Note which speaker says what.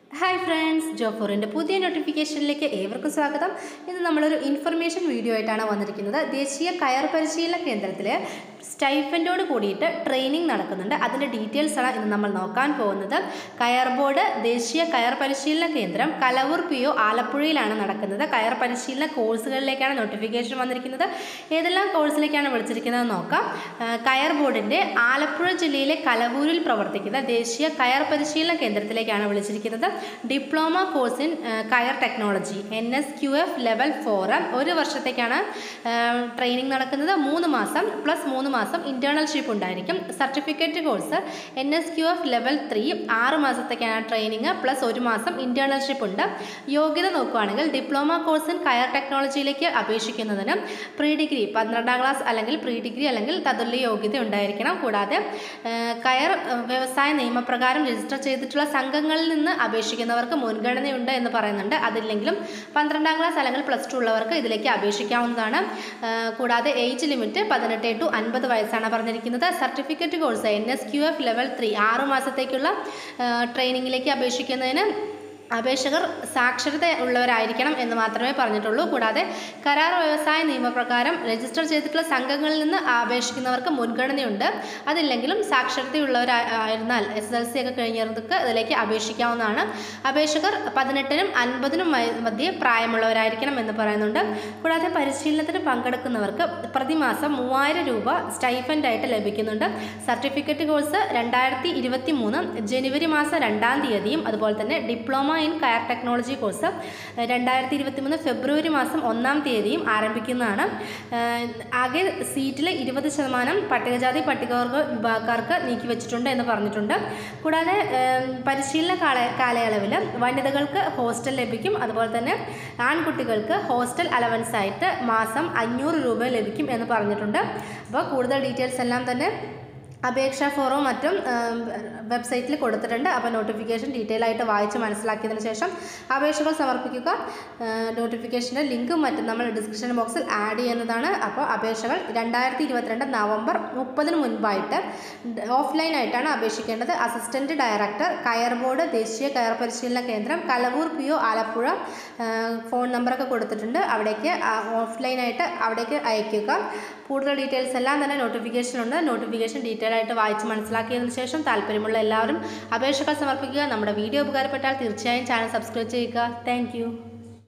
Speaker 1: hi friends ജോഫോറിൻ്റെ പുതിയ നോട്ടിഫിക്കേഷനിലേക്ക് ഏവർക്കും സ്വാഗതം ഇന്ന് നമ്മളൊരു ഇൻഫർമേഷൻ വീഡിയോ ആയിട്ടാണ് വന്നിരിക്കുന്നത് ദേശീയ കയർ പരിശീലന കേന്ദ്രത്തിൽ സ്റ്റൈഫൻറ്റോട് കൂടിയിട്ട് ട്രെയിനിങ് നടക്കുന്നുണ്ട് അതിൻ്റെ ഡീറ്റെയിൽസ് ആണ് ഇന്ന് നമ്മൾ നോക്കാൻ പോകുന്നത് കയർ ബോർഡ് ദേശീയ കയർ പരിശീലന കേന്ദ്രം കലവൂർ പി ഒ ആലപ്പുഴയിലാണ് നടക്കുന്നത് കയർ പരിശീലന കോഴ്സുകളിലേക്കാണ് നോട്ടിഫിക്കേഷൻ വന്നിരിക്കുന്നത് ഏതെല്ലാം കോഴ്സിലേക്കാണ് വിളിച്ചിരിക്കുന്നത് നോക്കാം ആ, കയർ ബോർഡിൻ്റെ ആലപ്പുഴ ജില്ലയിലെ കലവൂരിൽ പ്രവർത്തിക്കുന്ന ദേശീയ കയർ പരിശീലന കേന്ദ്രത്തിലേക്കാണ് വിളിച്ചിരിക്കുന്നത് diploma course in uh, coir technology N S Q F level four ഒരു വർഷത്തേക്കാണ് ട്രെയിനിങ് നടക്കുന്നത് മൂന്ന് മാസം പ്ലസ് മൂന്ന് മാസം ഇൻറ്റേർണൽഷിപ്പ് ഉണ്ടായിരിക്കും certificate course N S Q F level three ആറ് മാസത്തേക്കാണ് ട്രെയിനിങ് പ്ലസ് ഒരു മാസം ഇൻറ്റേർണൽഷിപ്പ് ഉണ്ട് യോഗ്യത നോക്കുകയാണെങ്കിൽ ഡിപ്ലോമ കോഴ്സ് ഇൻ കയർ ടെക്നോളജിയിലേക്ക് അപേക്ഷിക്കുന്നതിന് പ്രീ ഡിഗ്രി പന്ത്രണ്ടാം ക്ലാസ് അല്ലെങ്കിൽ പ്രീ ഡിഗ്രി അല്ലെങ്കിൽ തതുല്യ യോഗ്യത ഉണ്ടായിരിക്കണം കൂടാതെ ആ, കയർ ആ, വ്യവസായ നിയമപ്രകാരം രജിസ്റ്റർ ചെയ്തിട്ടുള്ള സംഘങ്ങളിൽ നിന്ന് അപേക്ഷിക്കുന്നവർക്ക് മുൻഗണനയുണ്ട് എന്ന് പറയുന്നുണ്ട് അതില്ലെങ്കിലും പന്ത്രണ്ടാം ക്ലാസ് അല്ലെങ്കിൽ പ്ലസ് ടു ഉള്ളവർക്ക് ഇതിലേക്ക് അപേക്ഷിക്കാവുന്നതാണ് ആ, കൂടാതെ ഏജ് ലിമിറ്റ് പതിനെട്ട് ടു അൻപത് വയസ്സാണ് പറഞ്ഞിരിക്കുന്നത് certificate course N S Q F level three ആറ് മാസത്തേക്കുള്ള ആ, ട്രെയിനിങ്ങിലേക്ക് അപേക്ഷിക്കുന്നതിന് അപേക്ഷകർ സാക്ഷരത ഉള്ളവരായിരിക്കണം എന്ന് മാത്രമേ പറഞ്ഞിട്ടുള്ളൂ കൂടാതെ കരാർ വ്യവസായ നിയമപ്രകാരം രജിസ്റ്റർ ചെയ്തിട്ടുള്ള സംഘങ്ങളിൽ നിന്ന് അപേക്ഷിക്കുന്നവർക്ക് മുൻഗണനയുണ്ട് അതില്ലെങ്കിലും സാക്ഷരതയുള്ളവരായിരുന്നാൽ എസ് എൽ സി ഒക്കെ കഴിഞ്ഞവർക്ക് ഇതിലേക്ക് അപേക്ഷിക്കാവുന്നതാണ് അപേക്ഷകർ പതിനെട്ടിനും അൻപതിനും വയ- മധ്യേ പ്രായമുള്ളവരായിരിക്കണം എന്ന് പറയുന്നുണ്ട് കൂടാതെ പരിശീലനത്തിന് പങ്കെടുക്കുന്നവർക്ക് പ്രതിമാസം മൂവായിരം രൂപ സ്റ്റൈഫൻഡ് ആയിട്ട് ലഭിക്കുന്നുണ്ട് സർട്ടിഫിക്കറ്റ് കോഴ്സ് രണ്ടായിരത്തി ഇരുപത്തി മൂന്ന് ജനുവരി മാസം രണ്ടാം തീയതിയും അതുപോലെ തന്നെ diploma in coir technology course രണ്ടായിരത്തി ഇരുപത്തി മൂന്ന് ഫെബ്രുവരി മാസം ഒന്നാം തീയതിയും ആരംഭിക്കുന്നതാണ് ഏഹ് ആകെ സീറ്റിൽ ഇരുപത് ശതമാനം പട്ടികജാതി പട്ടികവർഗ വിഭാഗക്കാർക്ക് നീക്കി വെച്ചിട്ടുണ്ട് എന്ന് പറഞ്ഞിട്ടുണ്ട് കൂടാതെ ഏഹ് പരിശീലന കാല കാലയളവിൽ വനിതകൾക്ക് ഹോസ്റ്റൽ ലഭിക്കും അതുപോലെ തന്നെ ആൺകുട്ടികൾക്ക് ഹോസ്റ്റൽ അലവൻസ് ആയിട്ട് മാസം അഞ്ഞൂറ് രൂപ ലഭിക്കും എന്ന് പറഞ്ഞിട്ടുണ്ട് അപ്പോൾ കൂടുതൽ ഡീറ്റെയിൽസ് എല്ലാം തന്നെ അപേക്ഷാ ഫോറവും മറ്റും വെബ്സൈറ്റിൽ കൊടുത്തിട്ടുണ്ട് അപ്പോൾ നോട്ടിഫിക്കേഷൻ ഡീറ്റെയിൽ ആയിട്ട് വായിച്ച് മനസ്സിലാക്കിയതിന് ശേഷം അപേക്ഷകൾ സമർപ്പിക്കുക നോട്ടിഫിക്കേഷൻ്റെ ലിങ്കും മറ്റും നമ്മൾ ഡിസ്ക്രിപ്ഷൻ ബോക്സിൽ ആഡ് ചെയ്യുന്നതാണ് അപ്പോൾ അപേക്ഷകൾ രണ്ടായിരത്തി ഇരുപത്തിരണ്ട് നവംബർ മുപ്പതിന് മുൻപായിട്ട് ഓഫ്ലൈൻ ആയിട്ടാണ് അപേക്ഷിക്കേണ്ടത് അസിസ്റ്റൻറ്റ് ഡയറക്ടർ കയർ ബോർഡ് ദേശീയ കയർ പരിശീലന കേന്ദ്രം കലവൂർ പി ഒ ആലപ്പുഴ ആ, ഫോൺ നമ്പറൊക്കെ കൊടുത്തിട്ടുണ്ട് അവിടേക്ക് ഓഫ്ലൈനായിട്ട് അവിടേക്ക് അയക്കുക കൂടുതൽ ഡീറ്റെയിൽസ് എല്ലാം തന്നെ നോട്ടിഫിക്കേഷനുണ്ട് നോട്ടിഫിക്കേഷൻ ഡീറ്റെയിൽ ആയിട്ട് വായിച്ച് മനസ്സിലാക്കിയതിന് ശേഷം താല്പര്യമുള്ള എല്ലാവരും അപേക്ഷകൾ സമർപ്പിക്കുക നമ്മുടെ വീഡിയോ ഉപകാരപ്പെട്ടാൽ തീർച്ചയായും ചാനൽ സബ്സ്ക്രൈബ് ചെയ്യുക താങ്ക്